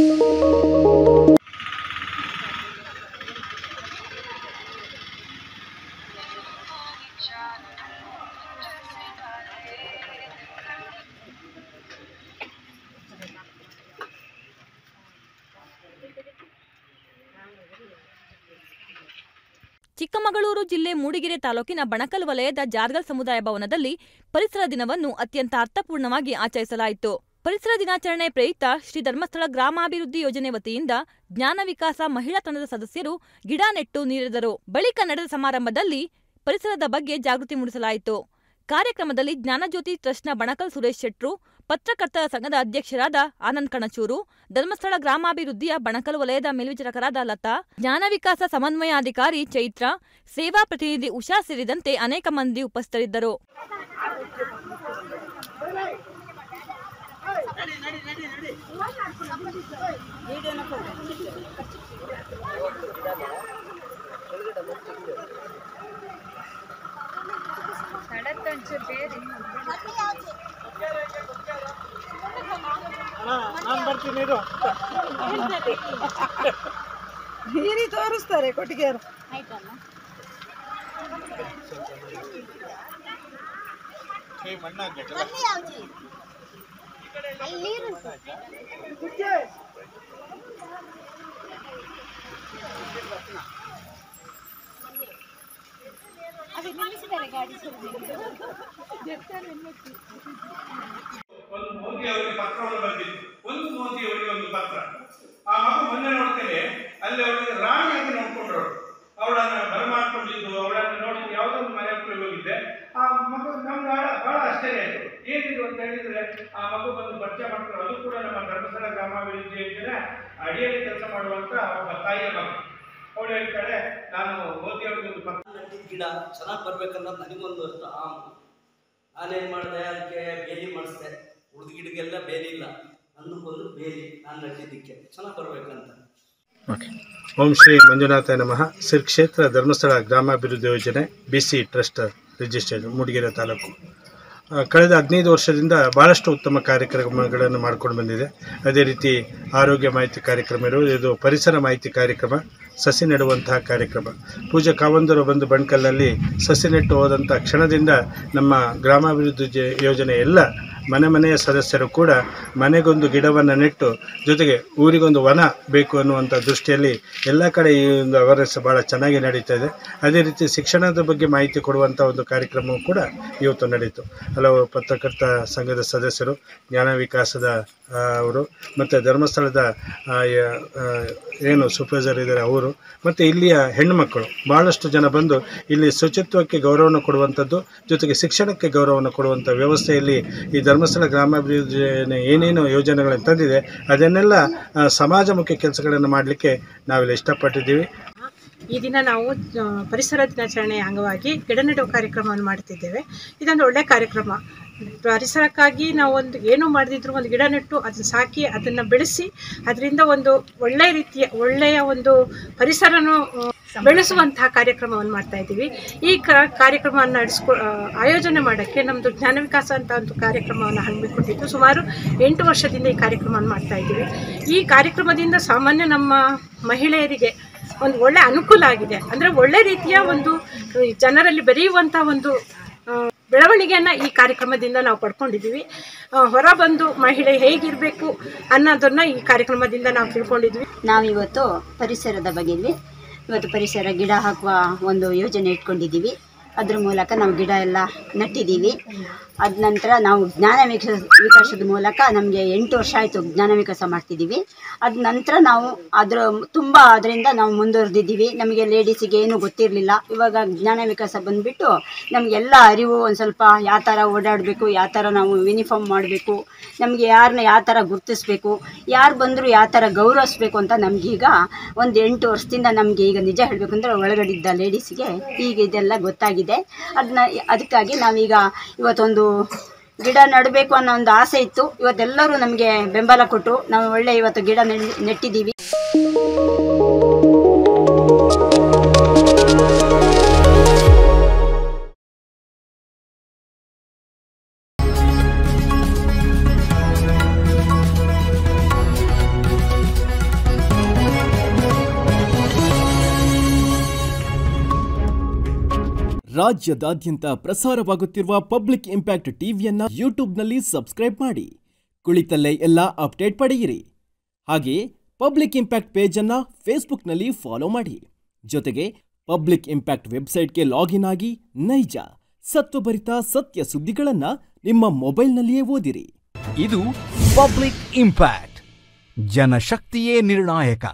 ಚಿಕ್ಕಮಗಳೂರು ಜಿಲ್ಲೆ ಮೂಡಿಗೆರೆ ತಾಲೂಕಿನ ಬಣಕಲ್ ವಲಯದ ಜಾರ್ಗಲ್ ಸಮುದಾಯ ಭವನದಲ್ಲಿ ಪರಿಸರ ದಿನವನ್ನು ಅತ್ಯಂತ ಅರ್ಥಪೂರ್ಣವಾಗಿ ಆಚರಿಸಲಾಯಿತು ಪರಿಸರ ದಿನಾಚರಣೆ ಪ್ರಯುಕ್ತ ಶ್ರೀ ಧರ್ಮಸ್ಥಳ ಗ್ರಾಮಾಭಿವೃದ್ಧಿ ಯೋಜನೆ ವತಿಯಿಂದ ಜ್ಞಾನ ವಿಕಾಸ ಮಹಿಳಾ ತಂಡದ ಸದಸ್ಯರು ಗಿಡ ನೆಟ್ಟು ನೀಡಿದರು ಬಳಿಕ ನಡೆದ ಸಮಾರಂಭದಲ್ಲಿ ಪರಿಸರದ ಬಗ್ಗೆ ಜಾಗೃತಿ ಮೂಡಿಸಲಾಯಿತು ಕಾರ್ಯಕ್ರಮದಲ್ಲಿ ಜ್ಞಾನಜ್ಯೋತಿ ಟ್ರಸ್ಟ್ನ ಬಣಕಲ್ ಸುರೇಶ್ ಶೆಟ್ರು ಪತ್ರಕರ್ತರ ಸಂಘದ ಅಧ್ಯಕ್ಷರಾದ ಆನಂದ್ ಕಣಚೂರು ಧರ್ಮಸ್ಥಳ ಗ್ರಾಮಾಭಿವೃದ್ಧಿಯ ಬಣಕಲ್ ವಲಯದ ಮೇಲ್ವಿಚಾರಕರಾದ ಲತಾ ಜ್ಞಾನ ವಿಕಾಸ ಸಮನ್ವಯಾಧಿಕಾರಿ ಚೈತ್ರ ಸೇವಾ ಪ್ರತಿನಿಧಿ ಉಷಾ ಸೇರಿದಂತೆ ಅನೇಕ ಮಂದಿ ಉಪಸ್ಥಿತರಿದ್ದರು ನಾನು ಬರ್ತೀನಿ ಇರು ನೀರಿ ತೋರಿಸ್ತಾರೆ ಕೊಟ್ಟಿಗೆಯರು ಕೈ ಮಣ್ಣಾಗ್ಬೇಕಲ್ಲ ಒಂದು ಮೋದಿ ಅವರಿಗೆ ಪತ್ರವನ್ನು ಬರೆದಿತ್ತು ಒಂದು ಮೋದಿ ಅವರಿಗೆ ಒಂದು ಪತ್ರ ಆ ಮಗು ಮೊನ್ನೆ ನೋಡ್ತೇನೆ ಅಲ್ಲಿ ಅವಳಿಗೆ ರಾಣಿಯಾಗಿ ನೋಡ್ಕೊಂಡ್ರು ಅವಳನ್ನು ಬರಮಾಡ್ಕೊಂಡಿದ್ದು ಅವಳನ್ನು ನೋಡಿ ಯಾವುದೋ ಒಂದು ಮನೆ ಹತ್ರ ಹೋಗಿದ್ದೆ ಆ ಮಗು ನಮ್ಗೆ ಬಹಳ ಬಹಳ ಆಶ್ಚರ್ಯ ಆಯಿತು ಏನಿದು ಅಂತ ಹೇಳಿದ್ರೆ ಆ ಮಗು ಬಂದು ಪರಿಚಯ ಮಾಡ್ತಾರೆ ಅದು ಕೂಡ ನಮ್ಮ ಧರ್ಮಸ್ಥಳ ಗ್ರಾಮಾಭಿವೃದ್ಧಿ ಯೋಜನೆ ಅಡಿಯಲ್ಲಿ ಕೆಲಸ ಮಾಡುವಂತ ಒಬ್ಬ ತಾಯಿಯ ಮಗು ಅವಳು ಹೇಳ್ತಾಳೆ ನಾನು ಮೋದಿ ಅವರಿಗೆ ಒಂದು ಪತ್ರ ನಟ್ಟಿದ ಗಿಡ ಚೆನ್ನಾಗಿ ಬರ್ಬೇಕನ್ನೋದು ನನಗೊಂದು ಅಷ್ಟು ಆಮ್ ನಾನೇನು ಮಾಡಿದೆ ಅದಕ್ಕೆ ಬೇಲಿ ಮಾಡಿಸ್ದೆ ಉಳಿದ ಗಿಡಕ್ಕೆಲ್ಲ ಬೇಲಿ ಇಲ್ಲ ನಂದಕ್ಕೊಂದು ಬೇಲಿ ನಾನು ನಟ್ಟಿದ್ದಕ್ಕೆ ಚೆನ್ನಾಗಿ ಬರ್ಬೇಕಂತ ಓಂ ಶ್ರೀ ಮಂಜುನಾಥ ನಮಃ ಶ್ರೀ ಕ್ಷೇತ್ರ ಧರ್ಮಸ್ಥಳ ಗ್ರಾಮಾಭಿವೃದ್ಧಿ ಯೋಜನೆ B C trust registration Mudigere ತಾಲೂಕು ಆ, ಕಳೆದ ಹದಿನೈದು ವರ್ಷದಿಂದ ಭಾಳಷ್ಟು ಉತ್ತಮ ಕಾರ್ಯಕ್ರಮಗಳನ್ನು ಮಾಡ್ಕೊಂಡು ಬಂದಿದೆ ಅದೇ ರೀತಿ ಆರೋಗ್ಯ ಮಾಹಿತಿ ಕಾರ್ಯಕ್ರಮ ಇರುವುದು ಇದು ಪರಿಸರ ಮಾಹಿತಿ ಕಾರ್ಯಕ್ರಮ ಸಸಿ ನೆಡುವಂತಹ ಕಾರ್ಯಕ್ರಮ ಪೂಜೆ ಕಾವಂದರು ಬಂದು ಬಣ್ಕಲ್ನಲ್ಲಿ ಸಸಿ ನೆಟ್ಟು ಹೋದಂಥ ಕ್ಷಣದಿಂದ ನಮ್ಮ ಗ್ರಾಮಾಭಿವೃದ್ಧಿ ಜೆ- ಯೋಜನೆ ಎಲ್ಲ ಮನೆ ಮನೆಯ ಸದಸ್ಯರು ಕೂಡ ಮನೆಗೊಂದು ಗಿಡವನ್ನು ನೆಟ್ಟು ಜೊತೆಗೆ ಊರಿಗೊಂದು ವನ ಬೇಕು ಅನ್ನುವಂಥ ದೃಷ್ಟಿಯಲ್ಲಿ ಎಲ್ಲ ಕಡೆ ಈ ಒಂದು ಅವೇರ್ನೆಸ್ ಭಾಳ ಚೆನ್ನಾಗಿ ನಡೀತಾ ಇದೆ ಅದೇ ರೀತಿ ಶಿಕ್ಷಣದ ಬಗ್ಗೆ ಮಾಹಿತಿ ಕೊಡುವಂಥ ಒಂದು ಕಾರ್ಯಕ್ರಮವೂ ಕೂಡ ಇವತ್ತು ನಡೀತು ಹಲವು ಪತ್ರಕರ್ತ ಸಂಘದ ಸದಸ್ಯರು ಜ್ಞಾನ ವಿಕಾಸದ ಆ, ಅವರು ಮತ್ತು ಧರ್ಮಸ್ಥಳದ ಆ, ಯ- ಆ, ಏನು ಸೂಪರ್ವೈಸರ್ ಇದ್ದಾರೆ ಅವರು ಮತ್ತು ಇಲ್ಲಿಯ ಹೆಣ್ಣುಮಕ್ಕಳು ಭಾಳಷ್ಟು ಜನ ಬಂದು ಇಲ್ಲಿ ಶುಚಿತ್ವಕ್ಕೆ ಗೌರವವನ್ನು ಕೊಡುವಂಥದ್ದು ಜೊತೆಗೆ ಶಿಕ್ಷಣಕ್ಕೆ ಗೌರವವನ್ನು ಕೊಡುವಂಥ ವ್ಯವಸ್ಥೆಯಲ್ಲಿ ಈ ಧರ್ಮಸ್ಥಳ ಗ್ರಾಮಾಭಿವೃದ್ಧಿ ಯೋಜನೆ ಏನೇನು ಯೋಜನೆಗಳನ್ನು ತಂದಿದೆ ಅದನ್ನೆಲ್ಲ ಆ, ಸಮಾಜಮುಖಿ ಕೆಲಸಗಳನ್ನು ಮಾಡಲಿಕ್ಕೆ ನಾವಿಲ್ಲಿ ಇಷ್ಟಪಟ್ಟಿದ್ದೀವಿ ಈ ದಿನ ನಾವು ಆ, ಪರಿಸರ ದಿನಾಚರಣೆಯ ಅಂಗವಾಗಿ ಗಿಡ ನೆಡುವ ಕಾರ್ಯಕ್ರಮವನ್ನು ಮಾಡ್ತಿದ್ದೇವೆ ಇದೊಂದು ಒಳ್ಳೆ ಕಾರ್ಯಕ್ರಮ ಪರಿಸರಕ್ಕಾಗಿ ನಾವು ಒಂದು ಏನು ಮಾಡದಿದ್ರು ಒಂದು ಗಿಡ ನೆಟ್ಟು ಅದನ್ನ ಸಾಕಿ ಅದನ್ನು ಬೆಳೆಸಿ ಅದರಿಂದ ಒಂದು ಒಳ್ಳೆಯ ರೀತಿಯ ಒಳ್ಳೆಯ ಒಂದು ಪರಿಸರನು ಆ, ಬೆಳೆಸುವಂತಹ ಕಾರ್ಯಕ್ರಮವನ್ನು ಮಾಡ್ತಾ ಇದ್ದೀವಿ ಈ ಕ- ಕಾರ್ಯಕ್ರಮವನ್ನು ನಡೆಸ್ಕೊ ಆ, ಆಯೋಜನೆ ಮಾಡೋಕ್ಕೆ ನಮ್ಮದು ಜ್ಞಾನ ವಿಕಾಸ ಅಂತ ಒಂದು ಕಾರ್ಯಕ್ರಮವನ್ನು ಹಮ್ಮಿಕೊಂಡಿದ್ದು ಸುಮಾರು ಎಂಟು ವರ್ಷದಿಂದ ಈ ಕಾರ್ಯಕ್ರಮವನ್ನು ಮಾಡ್ತಾ ಇದ್ದೀವಿ ಈ ಕಾರ್ಯಕ್ರಮದಿಂದ ಸಾಮಾನ್ಯ ನಮ್ಮ ಮಹಿಳೆಯರಿಗೆ ಒಂದು ಒಳ್ಳೆ ಅನುಕೂಲ ಆಗಿದೆ ಅಂದರೆ ಒಳ್ಳೆ ರೀತಿಯ ಒಂದು ಈ ಜನರಲ್ಲಿ ಬೆರೆಯುವಂಥ ಒಂದು ಆ, ಬೆಳವಣಿಗೆಯನ್ನು ಈ ಕಾರ್ಯಕ್ರಮದಿಂದ ನಾವು ಪಡ್ಕೊಂಡಿದ್ದೀವಿ ಆ, ಹೊರ ಬಂದು ಮಹಿಳೆ ಹೇಗಿರಬೇಕು ಅನ್ನೋದನ್ನು ಈ ಕಾರ್ಯಕ್ರಮದಿಂದ ನಾವು ತಿಳ್ಕೊಂಡಿದ್ವಿ ನಾವಿವತ್ತು ಪರಿಸರದ ಬಗೆಯಲ್ಲಿ ಇವತ್ತು ಪರಿಸರ ಗಿಡ ಹಾಕುವ ಒಂದು ಯೋಜನೆ ಇಟ್ಕೊಂಡಿದ್ದೀವಿ ಅದ್ರ ಮೂಲಕ ನಾವು ಗಿಡ ಎಲ್ಲ ನಟ್ಟಿದ್ದೀವಿ ಅದ ನಂತರ ನಾವು ಜ್ಞಾನ ವಿಕಾಸ ವಿಕಾಸದ ಮೂಲಕ ನಮಗೆ ಎಂಟು ವರ್ಷ ಆಯಿತು ಜ್ಞಾನ ವಿಕಾಸ ಮಾಡ್ತಿದ್ದೀವಿ ಅದ ನಂತರ ನಾವು ಅದರ ತುಂಬ ಅದರಿಂದ ನಾವು ಮುಂದುವರೆದಿದ್ದೀವಿ ನಮಗೆ ಲೇಡೀಸಿಗೆ ಏನೂ ಗೊತ್ತಿರಲಿಲ್ಲ ಇವಾಗ ಜ್ಞಾನ ವಿಕಾಸ ಬಂದುಬಿಟ್ಟು ನಮಗೆಲ್ಲ ಅರಿವು ಒಂದು ಸ್ವಲ್ಪ ಯಾವ ಥರ ಓಡಾಡಬೇಕು ಯಾವ ಥರ ನಾವು ಯೂನಿಫಾರ್ಮ್ ಮಾಡಬೇಕು ನಮಗೆ ಯಾರನ್ನ ಯಾವ ಥರ ಗುರ್ತಿಸ್ಬೇಕು ಯಾರು ಬಂದರೂ ಯಾವ ಥರ ಗೌರವಿಸ್ಬೇಕು ಅಂತ ನಮಗೀಗ ಒಂದು ಎಂಟು ವರ್ಷದಿಂದ ನಮಗೆ ಈಗ ನಿಜ ಹೇಳಬೇಕಂದ್ರೆ ಒಳಗಡಿದ್ದ ಲೇಡೀಸಿಗೆ ಈಗ ಇದೆಲ್ಲ ಗೊತ್ತಾಗಿದೆ ಅದನ್ನ ಅದಕ್ಕಾಗಿ ನಾವೀಗ ಇವತ್ತೊಂದು ಗಿಡ ನೆಡಬೇಕು ಅನ್ನೋ ಒಂದು ಆಸೆ ಇತ್ತು ಇವತ್ತೆಲ್ಲರೂ ನಮಗೆ ಬೆಂಬಲ ಕೊಟ್ಟರು ನಾವು ಒಳ್ಳೆ ಇವತ್ತು ಗಿಡ ನೆಡ್- ನೆಟ್ಟಿದ್ದೀವಿ ರಾಜ್ಯದಾದ್ಯಂತ ಪ್ರಸಾರವಾಗುತ್ತಿರುವ ಪಬ್ಲಿಕ್ ಇಂಪ್ಯಾಕ್ಟ್ ಟಿವಿಯನ್ನ ಯೂಟ್ಯೂಬ್ನಲ್ಲಿ ಸಬ್ಸ್ಕ್ರೈಬ್ ಮಾಡಿ ಕುಳಿತಲ್ಲೇ ಎಲ್ಲ ಅಪ್ಡೇಟ್ ಪಡೆಯಿರಿ ಹಾಗೆಯೇ ಪಬ್ಲಿಕ್ ಇಂಪ್ಯಾಕ್ಟ್ ಪೇಜನ್ನು ಫೇಸ್ಬುಕ್ನಲ್ಲಿ ಫಾಲೋ ಮಾಡಿ ಜೊತೆಗೆ ಪಬ್ಲಿಕ್ ಇಂಪ್ಯಾಕ್ಟ್ ವೆಬ್ಸೈಟ್ಗೆ ಲಾಗಿನ್ ಆಗಿ ನೈಜ ಸತ್ವಭರಿತ ಸತ್ಯ ಸುದ್ದಿಗಳನ್ನು ನಿಮ್ಮ ಮೊಬೈಲ್ನಲ್ಲಿಯೇ ಓದಿರಿ ಇದು ಪಬ್ಲಿಕ್ ಇಂಪ್ಯಾಕ್ಟ್ ಜನಶಕ್ತಿಯೇ ನಿರ್ಣಾಯಕ